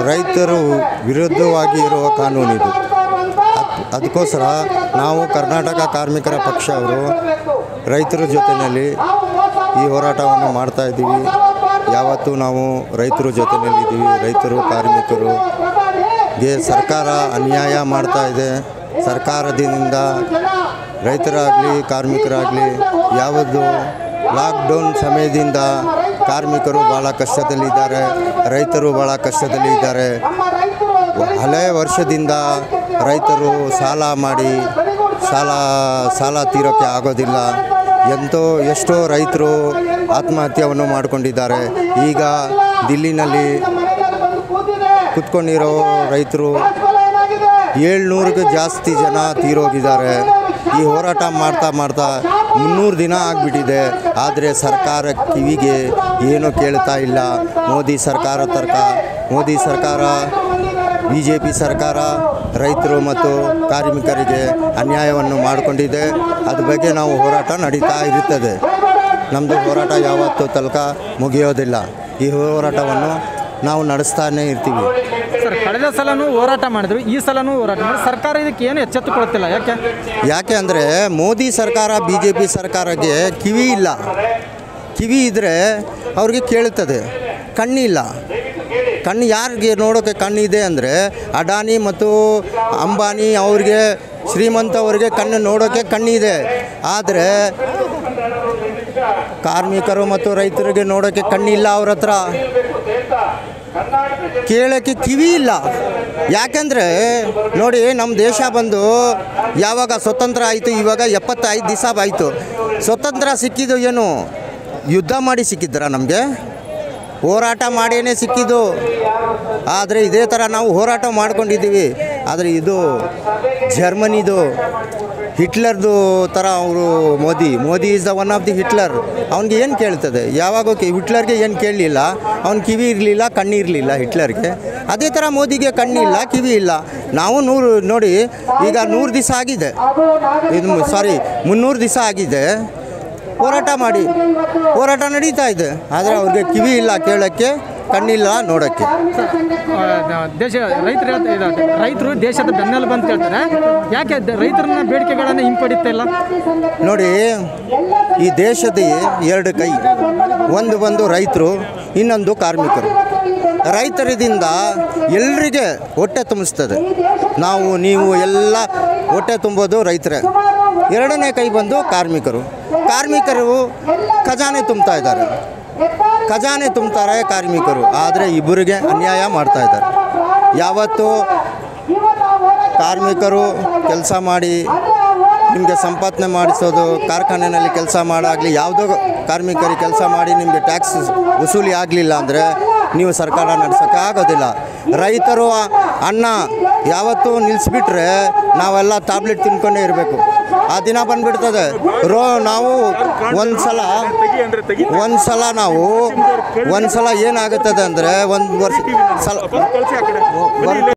ರೈತರು ವಿರುದ್ಧವಾಗಿ ಇರುವ ಕಾನೂನು ಇದು ಅದ್- ಅದಕ್ಕೋಸ್ಕರ ನಾವು ಕರ್ನಾಟಕ ಕಾರ್ಮಿಕರ ಪಕ್ಷ ಅವರು ರೈತರ ಜೊತೆಯಲ್ಲಿ ಈ ಹೋರಾಟವನ್ನು ಮಾಡ್ತಾ ಇದ್ದೀವಿ ಯಾವತ್ತೂ ನಾವು ರೈತರ ಜೊತೆಯಲ್ಲಿ ಇದ್ದೀವಿ ರೈತರು ಕಾರ್ಮಿಕರು ಗೆ ಸರ್ಕಾರ ಅನ್ಯಾಯ ಮಾಡ್ತಾ ಇದೆ ಸರ್ಕಾರದಿಂದ ರೈತರಾಗಲಿ ಕಾರ್ಮಿಕರಾಗಲಿ ಯಾವುದು ಲಾಕ್ಡೌನ್ ಸಮಯದಿಂದ ಕಾರ್ಮಿಕರು ಭಾಳ ಕಷ್ಟದಲ್ಲಿದ್ದಾರೆ ರೈತರು ಭಾಳ ಕಷ್ಟದಲ್ಲಿ ಇದ್ದಾರೆ ಹಲೇ ವರ್ಷದಿಂದ ರೈತರು ಸಾಲ ಮಾಡಿ ಸಾಲ ಸಾಲ ತೀರೋಕ್ಕೆ ಆಗೋದಿಲ್ಲ ಎಂತೋ ಎಷ್ಟೋ ರೈತರು ಆತ್ಮಹತ್ಯೆಯನ್ನು ಮಾಡಿಕೊಂಡಿದ್ದಾರೆ ಈಗ ದಿಲ್ಲಿನಲ್ಲಿ ಕುತ್ಕೊಂಡಿರೋ ರೈತರು ಏಳ್ನೂರಿಗೆ ಜಾಸ್ತಿ ಜನ ತೀರೋಗಿದ್ದಾರೆ ಈ ಹೋರಾಟ ಮಾಡ್ತಾ ಮಾಡ್ತಾ ಮುನ್ನೂರು ದಿನ ಆಗಿಬಿಟ್ಟಿದೆ ಆದರೆ ಸರ್ಕಾರ ಕಿವಿಗೆ ಏನೂ ಕೇಳ್ತಾ ಇಲ್ಲ ಮೋದಿ ಸರ್ಕಾರ ತರ್ಕ ಮೋದಿ ಸರ್ಕಾರ ಬಿ ಜೆ ಪಿ ಸರ್ಕಾರ ರೈತರು ಮತ್ತು ಕಾರ್ಮಿಕರಿಗೆ ಅನ್ಯಾಯವನ್ನು ಮಾಡಿಕೊಂಡಿದೆ ಅದ್ರ ಬಗ್ಗೆ ನಾವು ಹೋರಾಟ ನಡೀತಾ ಇರುತ್ತದೆ ನಮ್ಮದು ಹೋರಾಟ ಯಾವತ್ತೂ ತನಕ ಮುಗಿಯೋದಿಲ್ಲ ಈ ಹೋರಾಟವನ್ನು ನಾವು ನಡೆಸ್ತಾನೇ ಇರ್ತೀವಿ ಸರ್ ಕಳೆದ ಸಲನೂ ಹೋರಾಟ ಮಾಡಿದ್ರು ಈ ಸಲನೂ ಹೋರಾಟ ಮಾಡಿ ಸರ್ಕಾರ ಇದಕ್ಕೆ ಏನು ಎಚ್ಚೆತ್ತುಕೊಳ್ಳುತ್ತಿಲ್ಲ ಯಾಕೆ ಯಾಕೆ ಅಂದರೆ ಮೋದಿ ಸರ್ಕಾರ ಬಿ ಜೆ ಪಿ ಸರ್ಕಾರಕ್ಕೆ ಕಿವಿ ಇಲ್ಲ ಕಿವಿ ಇದ್ದರೆ ಅವ್ರಿಗೆ ಕೇಳುತ್ತದೆ ಕಣ್ಣಿಲ್ಲ ಕಣ್ಣು ಯಾರಿಗೆ ನೋಡೋಕ್ಕೆ ಕಣ್ಣಿದೆ ಅಂದರೆ ಅಡಾನಿ ಮತ್ತು ಅಂಬಾನಿ ಅವ್ರಿಗೆ ಶ್ರೀಮಂತ ಅವ್ರಿಗೆ ಕಣ್ಣು ನೋಡೋಕ್ಕೆ ಕಣ್ಣಿದೆ ಆದರೆ ಕಾರ್ಮಿಕರು ಮತ್ತು ರೈತರಿಗೆ ನೋಡೋಕ್ಕೆ ಕಣ್ಣಿಲ್ಲ ಅವ್ರ ಹತ್ರ ಕೇಳೋಕ್ಕೆ ಕಿವಿ ಇಲ್ಲ ಯಾಕೆಂದರೆ ನೋಡಿ ನಮ್ಮ ದೇಶ ಬಂದು ಯಾವಾಗ ಸ್ವತಂತ್ರ ಆಯಿತು ಇವಾಗ ಎಪ್ಪತ್ತೈದು ದಿವಸ ಆಯಿತು ಸ್ವತಂತ್ರ ಸಿಕ್ಕಿದ್ದು ಏನು ಯುದ್ಧ ಮಾಡಿ ಸಿಕ್ಕಿದ್ರ ನಮಗೆ ಹೋರಾಟ ಮಾಡೇನೆ ಸಿಕ್ಕಿದ್ದು ಆದರೆ ಇದೇ ಥರ ನಾವು ಹೋರಾಟ ಮಾಡ್ಕೊಂಡಿದ್ದೀವಿ ಆದರೆ ಇದು ಜರ್ಮನಿದು ಹಿಟ್ಲರ್ದು ಥರ ಅವರು Modi Modi is the one of the Hitler ಅವ್ನಿಗೆ ಏನು ಕೇಳ್ತದೆ ಯಾವಾಗ ಕಿ- ಹಿಟ್ಲರ್ಗೆ ಏನು ಕೇಳಲಿಲ್ಲ ಅವ್ನ ಕಿವಿ ಇರಲಿಲ್ಲ ಕಣ್ಣು ಇರಲಿಲ್ಲ ಹಿಟ್ಲರ್ಗೆ ಅದೇ ಥರ ಮೋದಿಗೆ ಕಣ್ಣಿಲ್ಲ ಕಿವಿ ಇಲ್ಲ ನಾವು ನೂರು ನೋಡಿ ಈಗ ನೂರು ದಿವಸ ಆಗಿದೆ ಇದು ಸಾರಿ ಮುನ್ನೂರು ದಿವಸ ಆಗಿದೆ ಹೋರಾಟ ಮಾಡಿ ಹೋರಾಟ ನಡೀತಾ ಇದೆ ಆದರೆ ಅವ್ರಿಗೆ ಕಿವಿ ಇಲ್ಲ ಕೇಳೋಕ್ಕೆ ಕಣ್ಣಿಲ್ಲ ನೋಡೋಕ್ಕೆ ಆ, ದೇಶ ರೈತರು ಹೇಳ್ತಾ ಇದ್ದಾರೆ ರೈತರು ದೇಶದ ಬೆನ್ನೆಲುಬು ಅಂತ ಹೇಳ್ತಾರೆ ಯಾಕೆ ದ- ರೈತರನ್ನ ಬೇಡಿಕೆಗಳನ್ನು ಹಿಂಪಡಿತಾ ಇಲ್ಲ ನೋಡಿ ಈ ದೇಶದ ಎರಡು ಕೈ ಒಂದು ಬಂದು ರೈತರು ಇನ್ನೊಂದು ಕಾರ್ಮಿಕರು ರೈತರದಿಂದ ಎಲ್ರಿಗೆ ಹೊಟ್ಟೆ ತುಂಬಿಸ್ತದೆ ನಾವು ನೀವು ಎಲ್ಲ ಹೊಟ್ಟೆ ತುಂಬೋದು ರೈತರೇ ಎರಡನೇ ಕೈ ಬಂದು ಕಾರ್ಮಿಕರು ಕಾರ್ಮಿಕರು ಖಜಾನೆ ತುಂಬ್ತಾ ಇದ್ದಾರೆ ಖಜಾನೆ ತುಂಬ್ತಾರೆ ಕಾರ್ಮಿಕರು ಆದರೆ ಇಬ್ಬರಿಗೆ ಅನ್ಯಾಯ ಮಾಡ್ತಾ ಇದ್ದಾರೆ ಯಾವತ್ತು ಕಾರ್ಮಿಕರು ಕೆಲಸ ಮಾಡಿ ನಿಮಗೆ ಸಂಪಾದನೆ ಮಾಡಿಸೋದು ಕಾರ್ಖಾನೆಯಲ್ಲಿ ಕೆಲಸ ಮಾಡಾಗಲಿ ಯಾವುದೋ ಕಾರ್ಮಿಕರಿಗೆ ಕೆಲಸ ಮಾಡಿ ನಿಮಗೆ ಟ್ಯಾಕ್ಸ್ ವಸೂಲಿ ಆಗಲಿಲ್ಲ ಅಂದರೆ ನೀವು ಸರ್ಕಾರ ನಡೆಸೋಕ್ಕೆ ಆಗೋದಿಲ್ಲ ರೈತರು ಅನ್ನ ಯಾವತ್ತೂ ನಿಲ್ಲಿಸ್ಬಿಟ್ರೆ ನಾವೆಲ್ಲ ಟ್ಯಾಬ್ಲೆಟ್ ತಿನ್ಕೊಂಡೇ ಇರಬೇಕು ಆ ದಿನ ಬಂದ್ಬಿಡ್ತದೆ ರೋ ನಾವು ಒಂದು ಸಲ ಒಂದು ಸಲ ನಾವು ಒಂದು ಸಲ ಏನಾಗುತ್ತದೆ ಅಂದರೆ ಒಂದು ವರ್ಷ ಸಲ